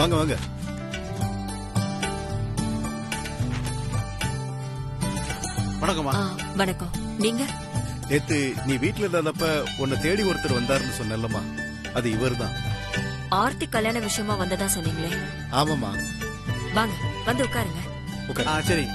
வாங்க வாங்க வணக்கம்மா ஆ, வணக்கம் நீங்க நேத்து நீ வீட்ல இல்லாதப்ப உன்னை தேடி ஒருத்தர் வந்தாருன்னு சொன்னல்லம்மா அது இவர்தான் ஆர்த்தி கல்யாண விஷயமா வந்ததா சொன்னீங்களே ஆமாமா வாங்க வந்து உட்காருங்க உட்காரு. ஆ சரி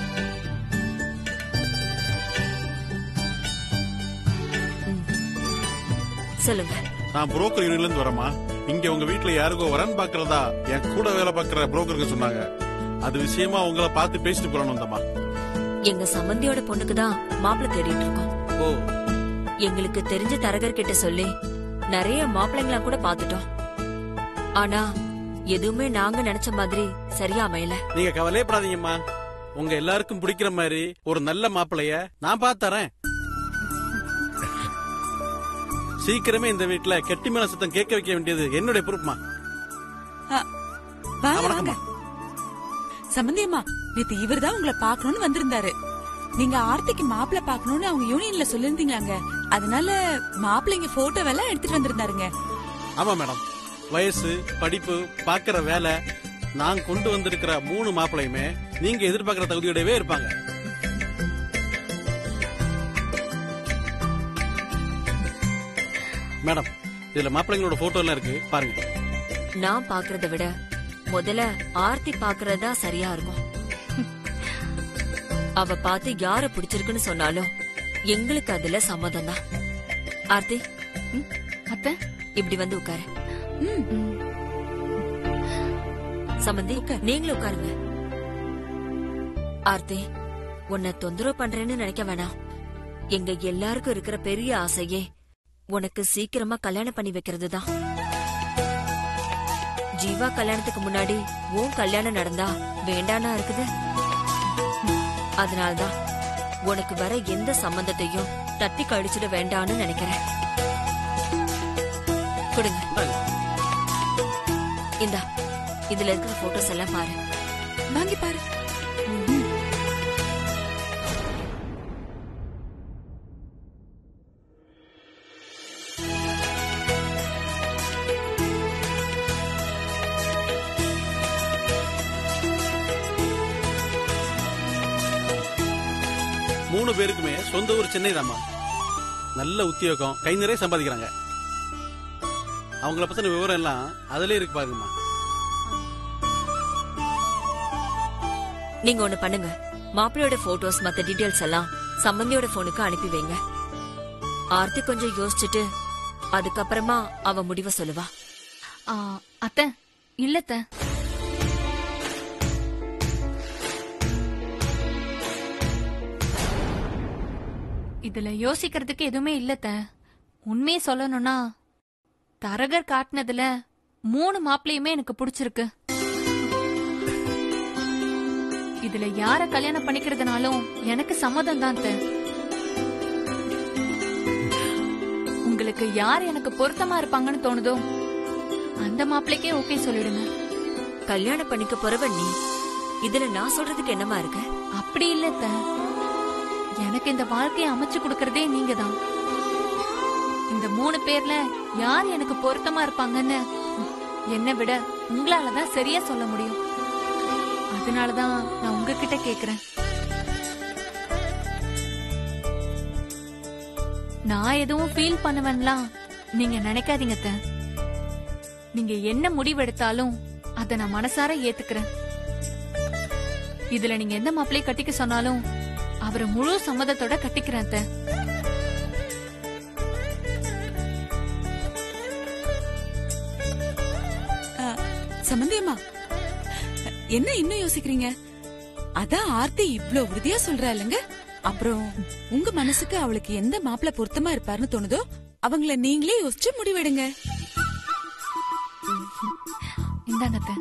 ம். சொல்லுங்க நான் புரோக்கர் யூனியன்ல இருந்து வரேம்மா இங்க உங்க வீட்ல யாருக்கோ வரன் பாக்குறதா என் கூட வேலை பார்க்கற புரோக்கருக்கு சொன்னாங்க அது விஷயமா உங்களை பார்த்து பேசிட்டு போறணும் வந்தம்மா எங்க சம்பந்தியோட பொண்ணுக்கு தான் மாப்பிள்ளை தேடிட்டு இருக்கோம் ஓ எங்களுக்கு தெரிஞ்ச தரகர் கிட்ட சொல்லி நிறைய மாப்பிள்ளைங்களா கூட பாத்துட்டோம் ஆனா எதுவுமே நாங்க நினைச்ச மாதிரி சரியா அமையல நீங்க கவலையப்படாதீங்கம்மா உங்க எல்லாருக்கும் பிடிக்கிற மாதிரி ஒரு நல்ல மாப்பிளைய நான் பார்த்து தரேன் சீக்கிரமே இந்த வீட்ல கெட்டி மேல சத்தம் கேட்க வைக்க வேண்டியது என்னுடைய பொறுப்புமா வாங்க வாங்க வணக்கம்மா. சம்பந்தியம்மா நேத்து இவர்தான் உங்களை பார்க்கணும்னு வந்திருந்தாரு நீங்க ஆர்த்திக்கு மாப்பிள்ளை பார்க்கணும்னு அவங்க யூனியன்ல சொல்லிருந்தீங்களாங்க அதனால மாப்பிள்ளைங்க போட்டோ எல்லாம் எடுத்துட்டு வந்திருந்தாருங்க ஆமா மேடம் வயசு படிப்பு பாக்குற வேலை நான் கொண்டு வந்திருக்கிற மூணு மாப்பிளையுமே நீங்க எதிர்பார்க்கிற தகுதியோடவே இருப்பாங்க மேடம் இதுல மாப்பிள்ளைங்களோட போட்டோ எல்லாம் இருக்கு பாருங்க நான் பாக்குறத விட முதல்ல ஆர்த்தி பாக்குறதா சரியா இருக்கும் அவ பார்த்து யார பிடிச்சிருக்குன்னு சொன்னாலும் எங்களுக்கு அதுல சம்மதம் தான் ஆர்த்தி ம், அத்தை இப்படி வந்து உட்காரு ம், ம், சம்பந்தி உட்கார். நீங்களும் உட்காருங்க ஆர்த்தி உன்னை தொந்தரவு பண்றேன்னு நினைக்க வேணாம் எங்க எல்லாருக்கும் இருக்கிற பெரிய ஆசையே உனக்கு சீக்கிரமா கல்யாணம் பண்ணி வைக்கிறது தான் ஜீவா கல்யாணத்துக்கு முன்னாடி உன் கல்யாணம் நடந்தா வேண்டானா இருக்குது அதனால்தான் உனக்கு வர எந்த சம்பந்தத்தையும் தட்டி கழிச்சிட வேண்டான்னு நினைக்கிறேன் கொடுங்க இந்தாங்க. இந்தா இதுல இருக்கிற போட்டோஸ் எல்லாம் பாரு வாங்கி பாரு மூணு பேருக்குமே சொந்த ஊர் சென்னை தாம்மா நல்ல உத்தியோகம் கை நிறைய சம்பாதிக்கிறாங்க அவங்கள பத்தின விவரம் எல்லாம் அதுலயே இருக்கு பாருங்கம்மா நீங்க ஒண்ணு பண்ணுங்க மாப்பிள்ளையோட போட்டோஸ் மத்த டீடைல்ஸ் எல்லாம் சம்பந்தியோட போனுக்கு அனுப்பி வைங்க ஆர்த்தி கொஞ்சம் யோசிச்சுட்டு அதுக்கப்புறமா அவ முடிவை சொல்லுவா ஆ, அத்தை இல்ல அத்தை இதுல யோசிக்கிறதுக்கு எதுவுமே இல்ல அத்தை உண்மையை சொல்லணும்னா தரகர் காட்டுனதுல மூணு மாப்பிளையுமே எனக்கு பிடிச்சிருக்கு இதுல யார கல்யாணம் பண்ணிக்கிறதுனாலும் எனக்கு சம்மதம் தான் அத்தை. உங்களுக்கு யார் எனக்கு பொருத்தமா இருப்பாங்கன்னு தோணுதோ அந்த மாப்பிளைக்கே ஓகே சொல்லிடுங்க கல்யாணம் பண்ணிக்க போறவ நீ இதுல நான் சொல்றதுக்கு என்னமா இருக்கு அப்படி இல்ல அத்தை. எனக்கு இந்த வாழ்க்கையை அமைச்சு கொடுக்கறதே நீங்க தான் இந்த மூணு பேர்ல யார் எனக்கு பொருத்தமா இருப்பாங்கன்னு என்னை விட உங்களால தான் சரியா சொல்ல முடியும் அதனாலதான் நான் உங்ககிட்ட கேக்குறேன் நான் எதுவும் ஃபீல் பண்ணுவேன்லாம் நீங்க நினைக்காதீங்க அத்தை. நீங்க என்ன முடிவெடுத்தாலும் அதை நான் மனசார ஏத்துக்கிறேன் இதுல நீங்க எந்த மாப்பிளையை கட்டிக்க சொன்னாலும் அவரை முழு சம்மதத்தோட கட்டிக்கிறேன் அத்தை. சம்பந்தியம்மா என்ன இன்னும் யோசிக்கிறீங்க அதான் ஆர்த்தி இவ்ளோ உறுதியா சொல்றா இல்லைங்க அப்புறம் உங்க மனசுக்கு அவளுக்கு எந்த மாப்பிள்ளை பொருத்தமா இருப்பாருன்னு தோணுதோ அவங்கள நீங்களே யோசிச்சு முடிவெடுங்க இந்தாங்க அத்தை.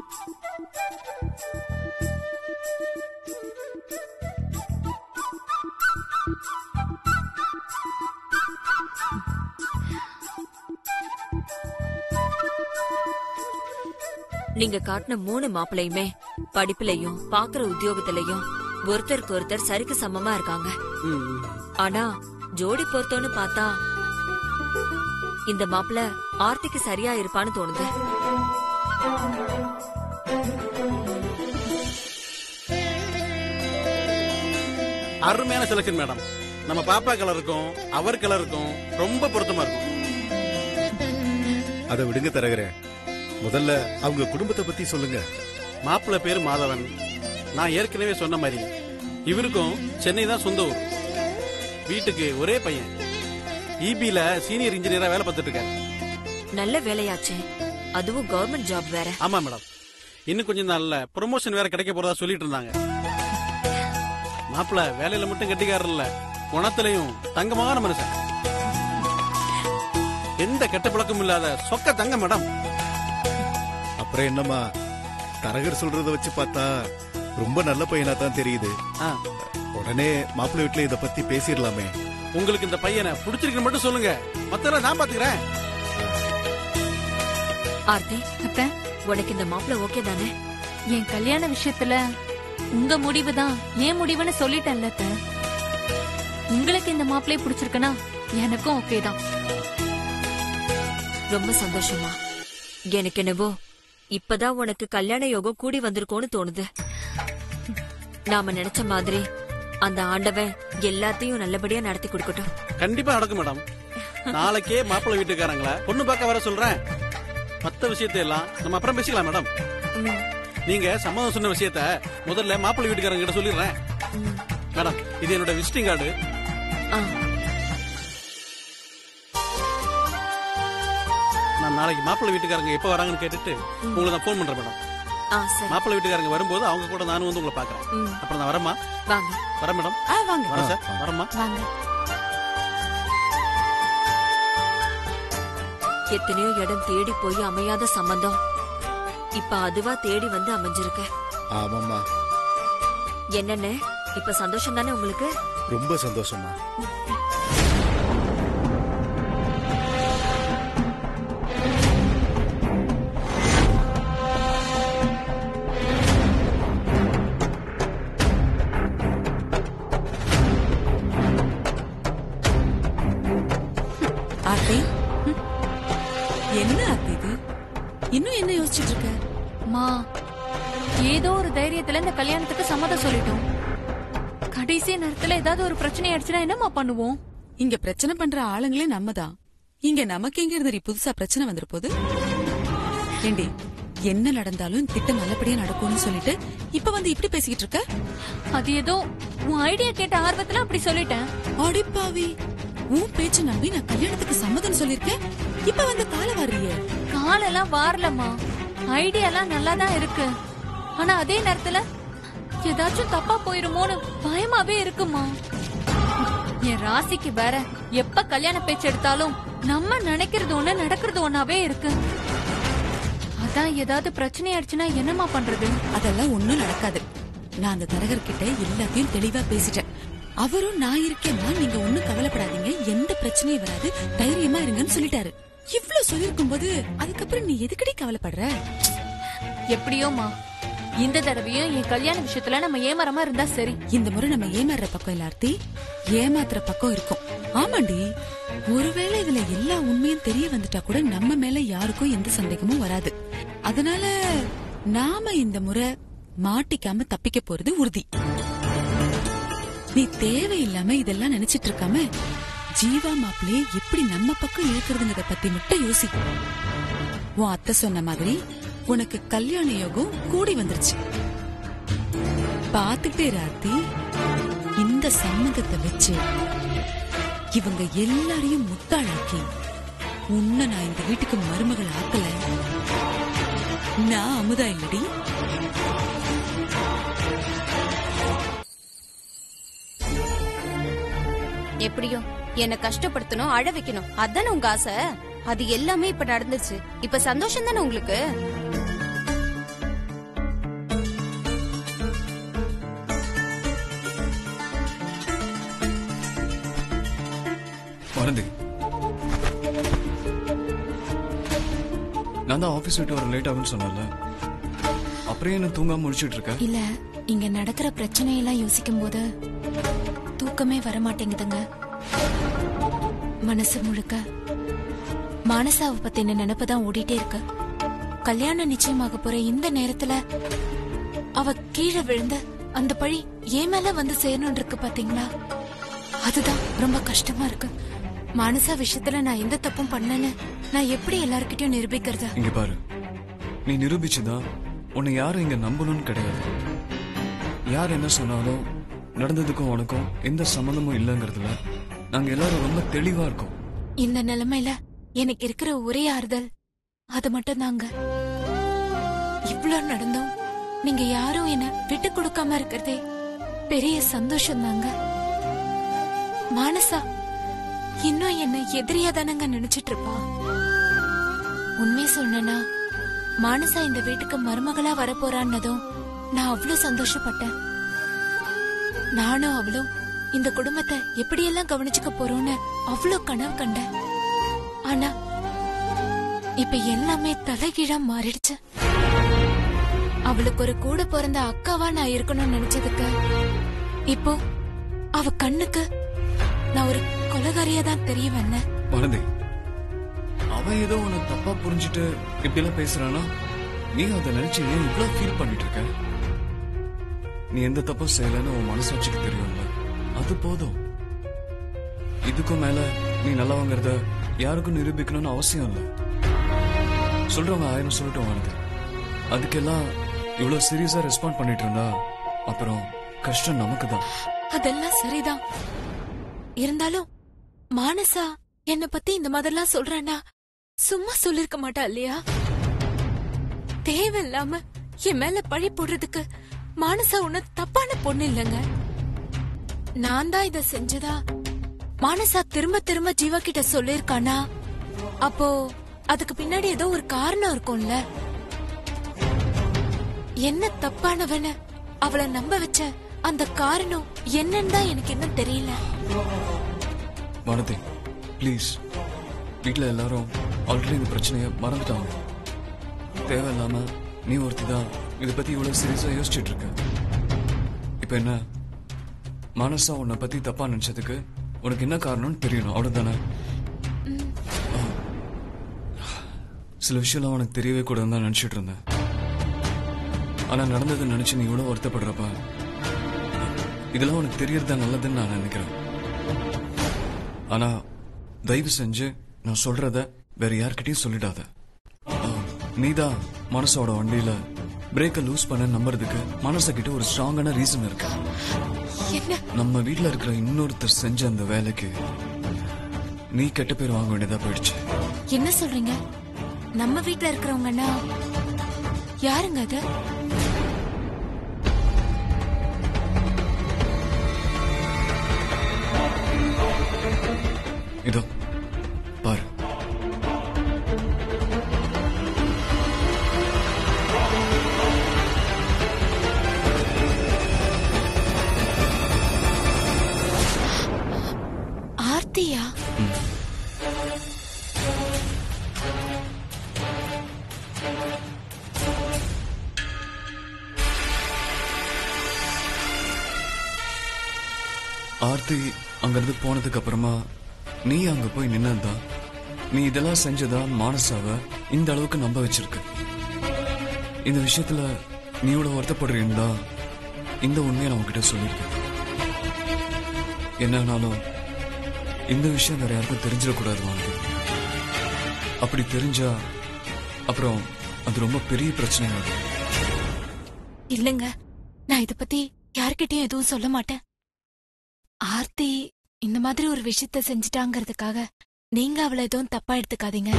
நீங்க காட்டின மூணு மாப்பிள்ளையுமே படிப்புலயும் பாக்குற உத்தியோகத்திலயும் ஒருத்தருக்கு ஒருத்தர் சரிக்கு சமமா இருக்காங்க ம், ம். ஆனா ஜோடி பொருத்தம்னு பார்த்தா இந்த மாப்பிள்ள ஆர்த்திக்கு சரியா இருப்பான்னு தோணுது அருமையான செலக்ஷன் மேடம் நம்ம பாப்பா கலருக்கும் அவர் கலருக்கும் ரொம்ப பொருத்தமா இருக்கும் அதை விடுங்க தரகரே முதல்ல அவங்க குடும்பத்தை பத்தி சொல்லுங்க மாப்பிள்ளை பேர் மாதவன் நான் ஏற்கனவே சொன்ன மாதிரி இவருக்கும் சென்னை தான் சொந்த ஊர் வீட்டுக்கு ஒரே பையன் இபில சீனியர் இன்ஜினியரா வேலை பார்த்துட்டு இருக்காரு நல்ல வேலையாச்சே அதுவும் கவர்மெண்ட் ஜாப் வேற ஆமா மேடம் இன்னும் கொஞ்ச நாள்ல ப்ரொமோஷன் வேற கிடைக்க போறதா சொல்லிட்டு இருந்தாங்க மாப்பிள்ள வேலையில மட்டும் கெட்டிக்காரர் இல்ல குணத்திலையும் தங்கமான மனுஷன் எந்த கெட்ட பழக்கமும் இல்லாத சொக்க தங்க மேடம் அப்புறம் என்னம்மா தரகர் சொல்றத வச்சு பார்த்தா ரொம்ப நல்ல பையனா தான் தெரியுது ஆ, உடனே மாப்பிள்ளை வீட்டுல இத பத்தி பேசிடலாமே உங்களுக்கு இந்த பையனை பிடிச்சிருக்குன்னு மட்டும் சொல்லுங்க மத்தெல்லாம் நான் பாத்துக்கிறேன் ஆர்த்தி அத்தை உனக்கு இந்த மாப்பிள்ள ஓகே தானே என் கல்யாண விஷயத்துல உங்க முடிவு தான் என் முடிவுன்னு சொல்லிட்டேன்ல அத்தை. உங்களுக்கு இந்த மாப்பிள்ளைய பிடிச்சிருக்குன்னா எனக்கும் ஓகே தான் ரொம்ப சந்தோஷமா எனக்கு என்னவோ இப்பதான் உனக்கு கல்யாண யோகம் கூடி வந்திருக்கோன்னு தோணுது நாம நினைச்ச மாதிரி அந்த ஆண்டவன் எல்லாத்தையும் நல்லபடியா நடத்தி கொடுக்கட்டும் கண்டிப்பா நடக்கும் மேடம் நாளைக்கே மாப்பிள்ளை வீட்டுக்காரங்கள பொண்ணு பார்க்க வர சொல்றேன் மத்த விஷயத்தை எல்லாம் நம்ம அப்புறம் பேசிக்கலாம் மேடம் ம், நீங்க சம்மதம் சொன்ன விஷயத்த முதல்ல மாப்பிள்ளை வீட்டுக்காரங்க கிட்ட சொல்லிடுறேன் ம். மேடம் இது என்னோட விசிட்டிங் கார்டு ஆ, நான் நாளைக்கு மாப்பிள்ளை வீட்டுக்காரங்க எப்போ வராங்கன்னு கேட்டுட்டு உங்களுக்கு நான் ஃபோன் பண்றேன் மேடம் ஆ சரி மாப்பிள்ளை வீட்டுக்காரங்க வரும்போது அவங்க கூட நானும் வந்து உங்களை பாக்குறேன் ம், அப்புறம் நான் வரேம்மா வாங்க வரேன் மேடம் ஆ வாங்க வரேன் சார் வரேம்மா வாங்க எத்தனையோ இடம் தேடி போய் அமையாத சம்பந்தம் இப்ப அதுவா தேடி வந்து அமைஞ்சிருக்கு ஆமாம்மா என்னன்னு இப்ப சந்தோஷம் தானே உங்களுக்கு ரொம்ப சந்தோஷமா ஆர்த்தி ம். என்ன ஆர்த்தி இது இன்னும் என்ன யோசிச்சுட்டு இருக்க மா ஏதோ ஒரு தைரியத்துல இந்த கல்யாணத்துக்கு சம்மதம் சொல்லிட்டோம் கடைசி நேரத்துல ஏதாவது ஒரு பிரச்சனை ஆயிடுச்சுன்னா என்னம்மா பண்ணுவோம் இங்க பிரச்சனை பண்ற ஆளுங்களே நம்ம தான் இங்க நமக்கு எங்க இருந்து புதுசா பிரச்சனை வந்துரு போது ஏண்டி என்ன நடந்தாலும் திட்டம் நல்லபடியா நடக்கும்னு சொல்லிட்டு இப்ப வந்து இப்படி பேசிக்கிட்டு இருக்க அது ஏதோ உன் ஐடியா கேட்ட ஆர்வத்துல அப்படி சொல்லிட்டேன் அடிப்பாவி உன் பேச்சு நம்பி நான் கல்யாணத்துக்கு சம்மதம் சொல்லிருக்கேன் இப்ப வந்து கால வர்றியே காலெல்லாம் வாரலம்மா ஐடியாலாம் நல்லா தான் இருக்கு ஆனா அதே நேரத்துல ஏதாச்சும் தப்பா போயிருமோன்னு பயமாவே இருக்குமா என் ராசிக்கு வேற எப்ப கல்யாண பேச்சு எடுத்தாலும் நம்ம நினைக்கிறது ஒண்ணு நடக்கிறது ஒண்ணாவே இருக்கு அதான் ஏதாவது பிரச்சனை ஆயிடுச்சுன்னா என்னம்மா பண்றது அதெல்லாம் ஒண்ணும் நடக்காது நான் அந்த தரகர் கிட்ட எல்லாத்தையும் தெளிவா பேசிட்டேன் அவரும் நான் இருக்கேன்னா நீங்க ஒண்ணும் கவலைப்படாதீங்க எந்த பிரச்சனையும் வராது தைரியமா இருங்கன்னு சொல்லிட்டாரு இவ்ளோ சொல்லிருக்கும் போது அதுக்கப்புறம் நீ எதுக்கடி கவலைப்படுற எப்படியோமா இந்த தடவையும் என் கல்யாண விஷயத்துல நம்ம ஏமாறாம இருந்தா சரி இந்த முறை நம்ம ஏமாறுற பக்கம் இல்ல ஆர்த்தி ஏமாத்துற பக்கம் இருக்கும் ஆமாண்டி ஒருவேளை இதுல எல்லா உண்மையும் தெரிய வந்துட்டா கூட நம்ம மேல யாருக்கும் எந்த சந்தேகமும் வராது அதனால நாம இந்த முறை மாட்டிக்காம தப்பிக்க போறது உறுதி நீ தேவையில்லாம இதெல்லாம் நினைச்சிட்டு இருக்காம ஜீவா மாப்பிள்ளைய எப்படி நம்ம பக்கம் இழுக்கிறதுங்கிறத பத்தி மட்டும் யோசி உன் அத்தை சொன்ன மாதிரி உனக்கு கல்யாண யோகம் கூடி வந்துருச்சு பாத்துட்டே ராத்தி இந்த சம்மதத்தை வச்சு இவங்க எல்லாரையும் முத்தாளாக்கி உன்னை நான் இந்த வீட்டுக்கு மருமகள் ஆக்கல நான் அமுதா இல்லடி எப்படியோ என்ன கஷ்டப்படுத்தணும் அழ வைக்கணும் அதானே உங்க ஆசை அது எல்லாமே இப்ப நடந்துச்சு இப்ப சந்தோஷம் தானே உங்களுக்கு மறந்து நான் தான் ஆபீஸ் விட்டு வர லேட் ஆகும்னு சொன்னேன்ல அப்புறம் என்ன தூங்காம முடிச்சிட்டு இருக்க இல்ல இங்க நடக்கிற பிரச்சனையெல்லாம் யோசிக்கும் போது தூக்கமே வர மாட்டேங்குதுங்க மனசு முழுக்க மானசாவை பத்தின நினைப்பு தான் ஓடிட்டே இருக்கு கல்யாணம் நிச்சயமாக போற இந்த நேரத்துல அவ கீழே விழுந்த அந்த பழி ஏன் மேல வந்து சேரணும் இருக்கு பாத்தீங்களா அதுதான் ரொம்ப கஷ்டமா இருக்கு மனசா விஷயத்துல நான் எந்த தப்பும் பண்ணேன்னு நான் எப்படி எல்லார்கிட்டயும் நிரூபிக்கிறது இங்க பாரு நீ நிரூபிச்சுதான் உன்னை யாரும் இங்க நம்பணும்னு கிடையாது யார் என்ன சொன்னாலும் நடந்ததுக்கும் உனக்கும் எந்த சம்மந்தமும் இல்லைங்கிறதுல நாங்க எல்லாரும் ரொம்ப தெளிவா இருக்கோம் இந்த நிலைமையில எனக்கு இருக்கிற ஒரே ஆறுதல் அது மட்டும் தாங்க இவ்ளோ நடந்தும் நீங்க யாரும் என்ன விட்டு கொடுக்காம இருக்கிறதே பெரிய சந்தோஷம் தாங்க மானசா இன்னும் என்ன எதிரியா தானங்க நினைச்சிட்டு இருப்பா உண்மை சொன்னா மானசா இந்த வீட்டுக்கு மருமகளா வரப்போறான்னதும் நான் அவ்வளவு சந்தோஷப்பட்டேன் நானும் அவளும் இந்த குடும்பத்தை எப்படியெல்லாம் கவனிச்சுக்க போறோம்னு அவ்வளவு கனவு கண்டேன் ஆனா இப்ப எல்லாமே தலைகீழா மாறிடுச்சு அவளுக்கு ஒரு கூட பிறந்த அக்காவா நான் இருக்கணும்னு நினைச்சதுக்கு இப்போ அவ கண்ணுக்கு நான் ஒரு கொலகாரியா தான் தெரிய வந்தேன் மனதே அவன் ஏதோ உன்னை தப்பா புரிஞ்சுட்டு இப்படி எல்லாம் பேசுறானா நீ அதை நினைச்சு ஏன் இவ்வளவு ஃபீல் பண்ணிட்டு இருக்க நீ எந்த தப்பும் செய்யலன்னு உன் மனசாட்சிக்கு தெரியும்ல அது போதும் இதுக்கும் மேல நீ நல்லவங்கிறத யாருக்கும் நிரூபிக்கணும்னு அவசியம் இல்லை சொல்றவங்க ஆயிரம் சொல்லட்டும் வருது அதுக்கெல்லாம் இவ்வளவு சீரியஸா ரெஸ்பாண்ட் பண்ணிட்டு இருந்தா அப்புறம் கஷ்டம் நமக்கு தான் அதெல்லாம் சரிதான் இருந்தாலும் மானசா என்ன பத்தி இந்த மாதிரிலாம் சொல்றானா சும்மா சொல்லிருக்க மாட்டா இல்லையா தேவையில்லாம என் மேல பழி போடுறதுக்கு மானசா ஒண்ணு தப்பான பொண்ணு இல்லைங்க நான் தான் இத செஞ்சதா மானசா திரும்ப திரும்ப ஜீவா கிட்ட சொல்லிருக்கானா அப்போ அதுக்கு பின்னாடி ஏதோ ஒரு காரணம் இருக்கும்ல என்ன தப்பானவன அவளை நம்ப வச்ச அந்த காரணம் என்னன்னு தான் எனக்கு இன்னும் தெரியல வானதி ப்ளீஸ் வீட்டில் எல்லாரும் ஆல்ரெடி இந்த பிரச்சனையை மறந்துட்டாங்க தேவையில்லாம நீ ஒருத்தி தான் இதை பத்தி இவ்வளவு சீரியஸா யோசிச்சுட்டு இருக்க இப்போ என்ன மனசா உன்னை பத்தி தப்பா நினைச்சதுக்கு உனக்கு என்ன காரணம்னு தெரியணும் அவ்வளவுதானே ஆ. சில விஷயம்லாம் உனக்கு தெரியவே கூடாதுன்னு தான் நினைச்சிட்டு இருந்தேன் ஆனா நடந்ததை நினைச்சு நீ இவ்வளவு வருத்தப்படுறப்ப இதெல்லாம் உனக்கு தெரியறதா நல்லதுன்னு நான் நினைக்கிறேன் ஆனா தயவு செஞ்சு நான் சொல்றத வேற யார்கிட்டயும் சொல்லிடாத ஆ, நீதான் மனசோட வண்டியில பிரேக்க லூஸ் பண்ண நம்புறதுக்கு மனசுகிட்ட ஒரு ஸ்ட்ராங்கான ரீசன் இருக்கு என்ன நம்ம வீட்ல இருக்கிற இன்னொருத்தர் செஞ்ச அந்த வேலைக்கு நீ கெட்ட பேர் வாங்க வேண்டியதா போயிடுச்சு என்ன சொல்றீங்க நம்ம வீட்ல இருக்கிறவங்கன்னா யாருங்க அது இதோ பாரு ஆர்த்தியா ஆர்த்தி அங்கிருந்து போனதுக்கு அப்புறமா நீ அங்க போய் நின்னதா நீ இதெல்லாம் செஞ்சதா மானசாவ இந்த அளவுக்கு நம்ப வச்சிருக்க இந்த விஷயத்துல நீ இவ்வளவு வருத்தப்படுறீங்களா இந்த உண்மையை நான் உன்கிட்ட சொல்லியிருக்கேன் என்ன ஆனாலும் இந்த விஷயம் வேற யாருக்கும் தெரிஞ்சிடக்கூடாது வாங்க அப்படி தெரிஞ்சா அப்புறம் அது ரொம்ப பெரிய பிரச்சனை ஆகும் இல்லங்க நான் இத பத்தி யார்கிட்டயும் எதுவும் சொல்ல மாட்டேன் ஆர்த்தி இந்த மாதிரி ஒரு விஷயத்த செஞ்சிட்டாங்கிறதுக்காக நீங்க அவளை எதுவும் தப்பா எடுத்துக்காதீங்க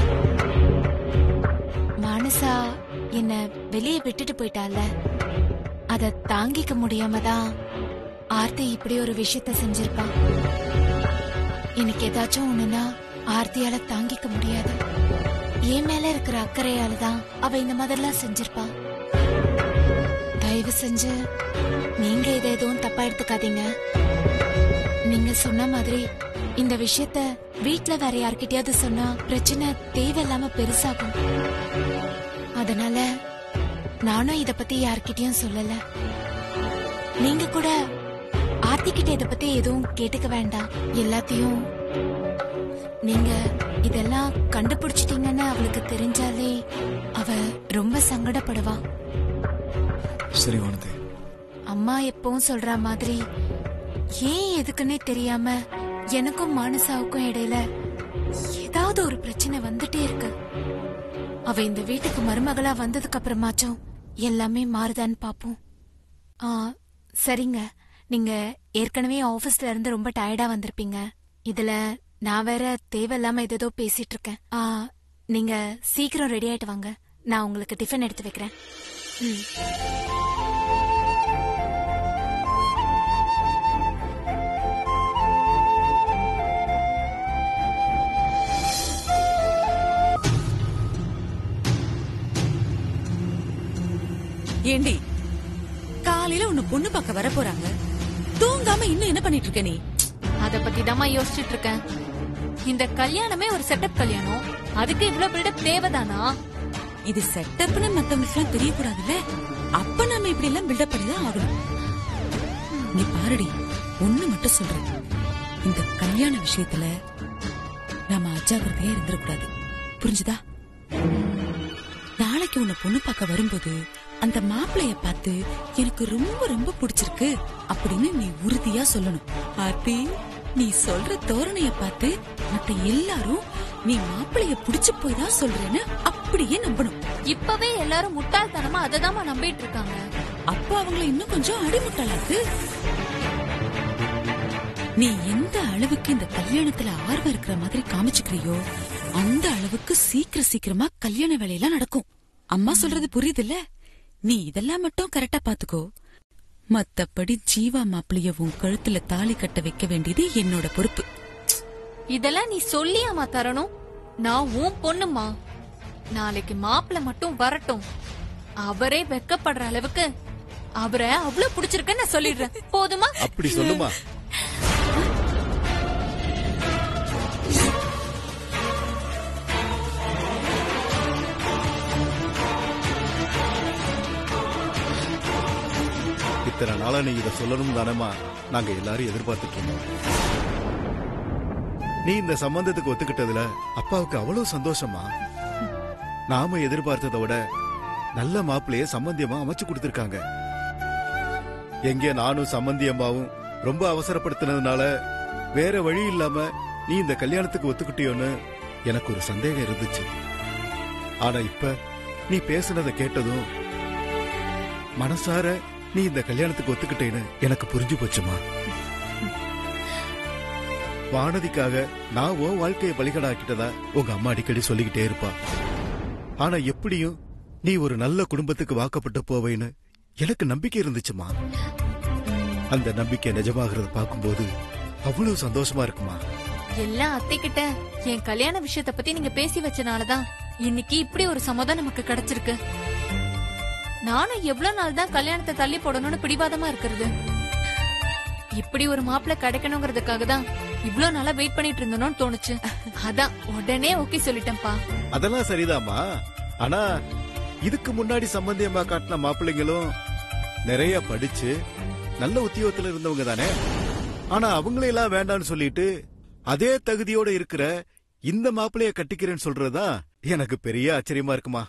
மானசா என்ன வெளியே விட்டுட்டு போயிட்டால அத தாங்கிக்க முடியாம தான் ஆர்த்தி இப்படி ஒரு விஷயத்த செஞ்சிருப்பா எனக்கு ஏதாச்சும் ஒண்ணுனா ஆர்த்தியால தாங்கிக்க முடியாது என் மேல இருக்கிற அக்கறையால தான் அவ இந்த மாதிரிலாம் செஞ்சிருப்பா தயவு செஞ்சு நீங்க இதை எதுவும் தப்பா எடுத்துக்காதீங்க நீங்க சொன்ன மாதிரி இந்த விஷயத்த வீட்ல வேற யார்கிட்டயாவது சொன்னா பிரச்சனை தேவையில்லாம பெருசாகும் அதனால நானும் இத பத்தி யார்கிட்டயும் சொல்லல நீங்க கூட ஆர்த்தி கிட்ட இத பத்தி எதுவும் கேட்டுக்க வேண்டாம் எல்லாத்தையும் நீங்க இதெல்லாம் கண் கண்டுபிடிச்சிட்டீங்கன்னு அவளுக்கு தெரிஞ்சாலே அவ ரொம்ப சங்கடப்படுவா சரி வானதி அம்மா எப்பவும் சொல்ற மாதிரி ஏன் எதுக்குன்னே தெரியாம எனக்கும் மானசாவுக்கும் இடையில ஏதாவது ஒரு பிரச்சனை வந்துட்டே இருக்கு அவ இந்த வீட்டுக்கு மருமகளா வந்ததுக்கு அப்புறமாச்சும் எல்லாமே மாறுதான்னு பாப்போம் ஆ சரிங்க நீங்க ஏற்கனவே ஆபீஸ்ல இருந்து ரொம்ப டயர்டா வந்திருப்பீங்க இதுல நான் வேற தேவையில்லாம ஏதேதோ பேசிட்டு இருக்கேன் ஆ நீங்க சீக்கிரம் ரெடி ஆயிட்டு வாங்க நான் உங்களுக்கு டிஃபன் எடுத்து வைக்கிறேன் ம் ஏண்டி காலையில உன்னை பொண்ணு பார்க்க வர போறாங்க தூங்காம இன்னும் என்ன பண்ணிட்டு இருக்க நீ அத பத்தி தாம்மா யோசிச்சுட்டு இருக்கேன் இந்த கல்யாணமே ஒரு செட்டப் கல்யாணம் அதுக்கு இவ்வளவு பில்டப் தேவைதானா இது செட்டப்னு மத்தவங்களுக்கு எல்லாம் தெரியக்கூடாதுல்ல அப்ப நாம இப்படி எல்லாம் பில்டப் பண்ணி தான் ஆகணும் நீ பாருடி ஒண்ணு மட்டும் சொல்றேன் இந்த கல்யாண விஷயத்துல நாம அஜாகிரதையா இருந்துடக்கூடாது புரிஞ்சுதா நாளைக்கு உன்னை பொண்ணு பார்க்க வரும்போது அந்த மாப்பிளைய பார்த்து எனக்கு ரொம்ப ரொம்ப பிடிச்சிருக்கு அப்படின்னு நீ உறுதியா சொல்லணும் ஆர்த்தி நீ சொல்ற தோரணைய பார்த்து மத்த எல்லாரும் நீ மாப்பிளைய பிடிச்சு போய் தான் சொல்றேன்னு அப்படியே நம்பணும் இப்பவே எல்லாரும் முட்டாள்தனமா அததாம்மா நம்பிட்டு இருக்காங்க அப்ப அவங்கள இன்னும் கொஞ்சம் அடிமுட்டாளாக்கு நீ எந்த அளவுக்கு இந்த கல்யாணத்துல ஆர்வம் இருக்கிற மாதிரி காமிச்சுக்கிறியோ அந்த அளவுக்கு சீக்கிர சீக்கிரமா கல்யாண வேலையெல்லாம் நடக்கும் அம்மா சொல்றது புரியுதுல்ல நீ இதெல்லாம் மட்டும் கரெக்டா பாத்துக்கோ மத்தபடி ஜீவா மாப்பிளைய உன் கழுத்துல தாலி கட்ட வைக்க வேண்டியது என்னோட பொறுப்பு இதெல்லாம் நீ சொல்லியாமா தரணும் நான் உன் பொண்ணுமா நாளைக்கு மாப்பிள்ள மட்டும் வரட்டும் அவரே வெக்கப்படுற அளவுக்கு அவரை அவ்வளவு பிடிச்சிருக்குன்னு நான் சொல்லிடுறேன் போதுமா அப்படி சொல்லுமா இத்தனை நாளா நீ இதை சொல்லணும் தானேமா நாங்க எல்லாரும் எதிர்பார்த்துட்டு இருந்தோம் நீ இந்த சம்பந்தத்துக்கு ஒத்துக்கிட்டதுல அப்பாவுக்கு அவ்வளவு சந்தோஷமா நாம எதிர்பார்த்ததை விட நல்ல மாப்பிள்ளைய சம்பந்தியமா அமைச்சு கொடுத்திருக்காங்க எங்கே நானும் சம்பந்தி அம்மாவும் ரொம்ப அவசரப்படுத்தினதுனால வேற வழி இல்லாம நீ இந்த கல்யாணத்துக்கு ஒத்துக்கிட்டியோன்னு எனக்கு ஒரு சந்தேகம் இருந்துச்சு ஆனா இப்ப நீ பேசுனதை கேட்டதும் மனசார நீ இந்த கல்யாணத்துக்கு ஒத்துக்கிட்டேன்னு எனக்கு புரிஞ்சு போச்சுமா வானதிக்காக நான் உன் வாழ்க்கையை பலிகடாக்கிட்டதா உங்க அம்மா அடிக்கடி சொல்லிக்கிட்டே இருப்பா ஆனா எப்படியும் நீ ஒரு நல்ல குடும்பத்துக்கு வாக்கப்பட்டு போவேன்னு எனக்கு நம்பிக்கை இருந்துச்சுமா அந்த நம்பிக்கை நிஜமாகிறத பார்க்கும்போது அவ்வளவு சந்தோஷமா இருக்குமா எல்லாம் அத்தைக்கிட்ட என் கல்யாண விஷயத்த பத்தி நீங்க பேசி வச்சனாலதான் இன்னைக்கு இப்படி ஒரு சமாதானம் நமக்கு கிடைச்சிருக்கு நானும் எவ்வளவு நாள் தான் கல்யாணத்தை தள்ளி போடணும்னு பிடிவாதமா இருக்கிறது இப்படி ஒரு மாப்பிள்ளை கிடைக்கணுங்கிறதுக்காக தான் இவ்ளோ நாளா வெயிட் பண்ணிட்டு இருந்தனும்னு தோணுச்சு அதான் உடனே ஓகே சொல்லிட்டேன்ப்பா அதெல்லாம் சரிதாம்மா ஆனா இதுக்கு முன்னாடி சம்பந்தியம்மா காட்டின மாப்பிள்ளைங்களும் நிறைய படிச்சு நல்ல உத்தியோகத்துல இருந்தவங்க தானே ஆனா அவங்களையெல்லாம் வேண்டாம்னு சொல்லிட்டு அதே தகுதியோட இருக்கிற இந்த மாப்பிள்ளைய கட்டிக்கிறேன்னு சொல்றதுதான் எனக்கு பெரிய ஆச்சரியமா இருக்குமா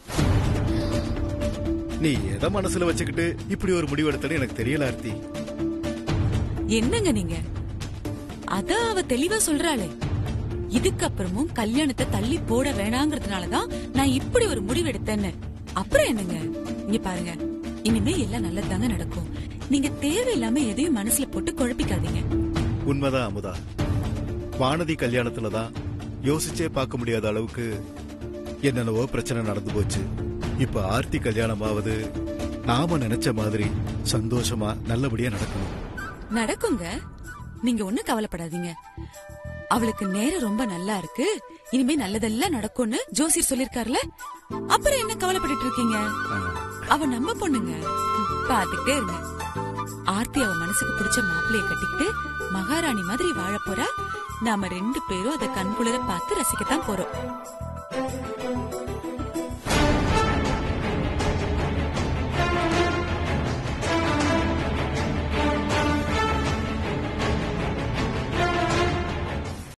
நீ எதை மனசுல வச்சுக்கிட்டு இப்படி ஒரு முடிவெடுத்தன்னு எனக்கு தெரியல ஆர்த்தி என்னங்க நீங்க அதான் அவ தெளிவா சொல்றாளே இதுக்கப்புறமும் கல்யாணத்தை தள்ளி போட வேணாங்கிறதுனாலதான் நான் இப்படி ஒரு முடிவு எடுத்தேன்னு அப்புறம் என்னங்க இங்க பாருங்க இனிமே எல்லாம் நல்லதாங்க நடக்கும் நீங்க தேவையில்லாம எதையும் மனசுல போட்டு குழப்பிக்காதீங்க உண்மைதான் அமுதா வானதி கல்யாணத்துலதான் யோசிச்சே பார்க்க முடியாத அளவுக்கு என்னென்னவோ பிரச்சனை நடந்து போச்சு இப்ப ஆர்த்தி கல்யாணமாவது நாம நினைச்ச மாதிரி சந்தோஷமா நல்லபடியா நடக்கணும் நடக்குங்க நீங்க ஒண்ணும் கவலைப்படாதீங்க அவளுக்கு நேரம் ரொம்ப நல்லா இருக்கு இனிமே நல்லதெல்லாம் நடக்கும்னு ஜோசியர் சொல்லிருக்காருல அப்புறம் என்ன கவலைப்பட்டுட்டு இருக்கீங்க அவ நம்ம பொண்ணுங்க பாத்துக்கிட்டே இருங்க ஆர்த்தி அவ மனசுக்கு பிடிச்ச மாப்பிளைய கட்டிக்கிட்டு மகாராணி மாதிரி வாழ போறா நாம ரெண்டு பேரும் அதை கண்குளிர பார்த்து ரசிக்கத்தான் போறோம்